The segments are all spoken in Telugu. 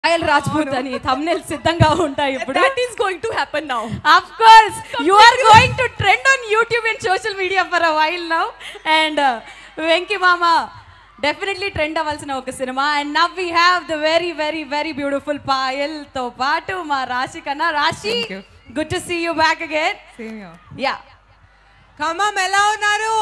రాయల్ రాజ్పూత్ అని thumbnails సిద్ధంగా ఉంటాయి ఇప్పుడు That is going to happen now. Of course, you are going to trend on YouTube and social media for a while now. And uh, Venky మామ డెఫినెట్లీ ట్రెండ్ అవ్వాల్సిన ఒక cinema and now we have the very very very beautiful Payal తో పాటు మా Raashi Khanna Raashi Thank you. Good to see you back again same yeah yeah Khammam ఎలా ఉన్నారు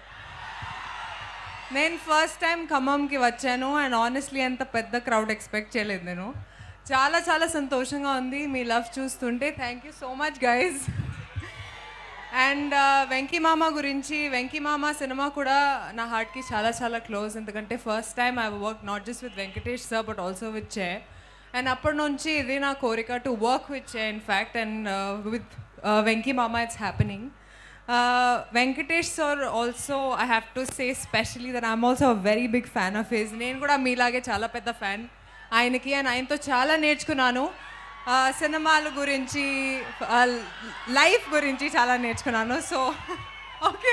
నేను ఫస్ట్ టైం ఖమ్మంకి వచ్చాను అండ్ ఆనెస్ట్లీ అంత పెద్ద క్రౌడ్ ఎక్స్పెక్ట్ చేయలేదు నేను చాలా చాలా సంతోషంగా ఉంది మీ లవ్ చూస్తుంటే thank you so much guys and Venky Mama గురించి వెంకీ మామ సినిమా కూడా నా హార్ట్కి చాలా చాలా క్లోజ్ ఎందుకంటే first time I work not just with Venkatesh sir but also with Chay and అప్పటి నుంచి ఇది నా కోరిక to work with Chay in fact and with Venky Mama it's happening Venkatesh sir also I have to say specially that I'm also very big fan of his నేను కూడా మీలాగే చాలా పెద్ద ఫ్యాన్ ఆయనకి అండ్ ఆయనతో చాలా నేర్చుకున్నాను ఆ, సినిమాల గురించి లైఫ్ గురించి చాలా నేర్చుకున్నాను సో ఓకే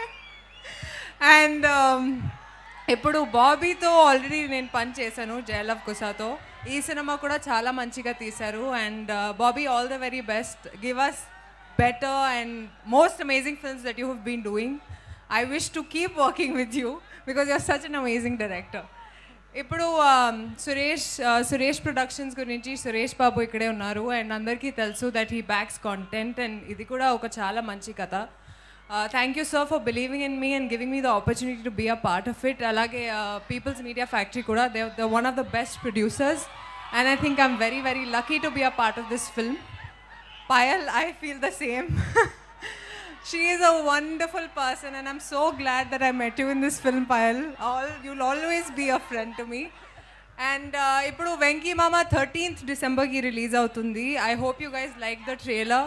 అండ్ ఇప్పుడు బాబీతో ఆల్రెడీ నేను పని చేశాను జయలవ్ కుసాతో ఈ సినిమా కూడా చాలా మంచిగా తీశారు and Bobby all the very best give us better and most amazing films that you have been doing I wish to keep working with you because you're such an amazing director ఇప్పుడు um, Suresh uh, Suresh Productions గురించి సురేష్ బాబు ఇక్కడే ఉన్నారు అండ్ అందరికీ తెలుసు that he backs content and ఇది కూడా ఒక చాలా మంచి కథ thank you sir for believing in me and giving me the opportunity to be a part of it అలాగే పీపుల్స్ మీడియా ఫ్యాక్టరీ కూడా they the one of the best producers and I think I'm very very lucky to be a part of this film Payal, I feel the same. she is a wonderful person, and I'm so glad that I met you in this film, Payal. All you'll always be a friend to me. And ఇప్పుడు వెంకీ మామ థర్టీన్త్ డిసెంబర్కి రిలీజ్ అవుతుంది I hope you guys like the trailer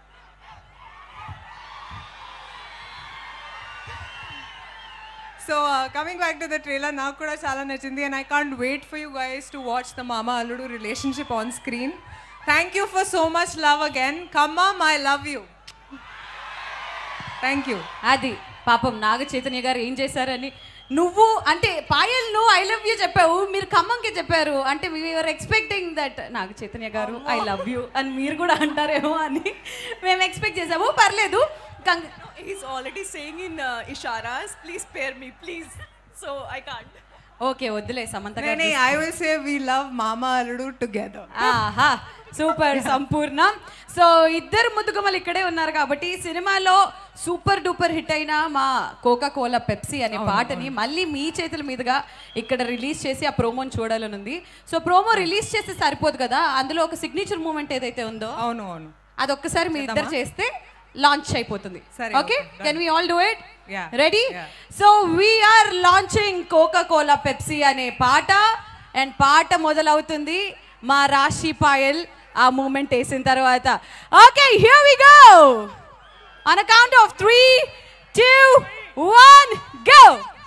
so coming back to the trailer నాకు కూడా చాలా నచ్చింది and I can't wait for you guys to watch the mama alludu relationship on screen thank you for so much love again Khammam I love you thank you అది పాపం నాగ చైతన్య గారు ఏం చేశారని నువ్వు అంటే పాయల్ నువ్వు ఐ లవ్ యూ చెప్పావు మీరు ఖమ్మంకి చెప్పారు అంటే we're expecting that Naga Chaitanya garu I love you అని మీరు కూడా అంటారేమో అని మేము ఎక్స్పెక్ట్ చేసాము పర్లేదు కంగ్ He's already saying in uh, isharas, please spare me, please. So I can't. Okay వద్దులే సమంత గారు నేనే I will say we love mama alludu together ఆహా సూపర్ సంపూర్ణ సో ఇద్దరు ముద్దుగుమలు ఇక్కడే ఉన్నారు కాబట్టి ఈ సినిమాలో సూపర్ డూపర్ హిట్ అయిన మా కోకా కోలా పెప్సీ అనే పాటని మళ్ళీ మీ చేతుల మీదుగా ఇక్కడ రిలీజ్ చేసి ఆ ప్రోమోని చూడాలని ఉంది సో ప్రోమో రిలీజ్ చేస్తే సరిపోదు కదా అందులో ఒక సిగ్నేచర్ మూమెంట్ ఏదైతే ఉందో అవును అవును అది ఒక్కసారి మీ ఇద్దరు చేస్తే లాంచ్ అయిపోతుంది సరే, okay okay, done. Can we all do it Yeah, ready yeah. So we're launching coca cola Pepsi అనే పాట అండ్ పాట మొదలవుతుంది మా రాశి పాయల్ ఆ మూమెంట్ వేసిన తర్వాత okay here we go on account of three two one go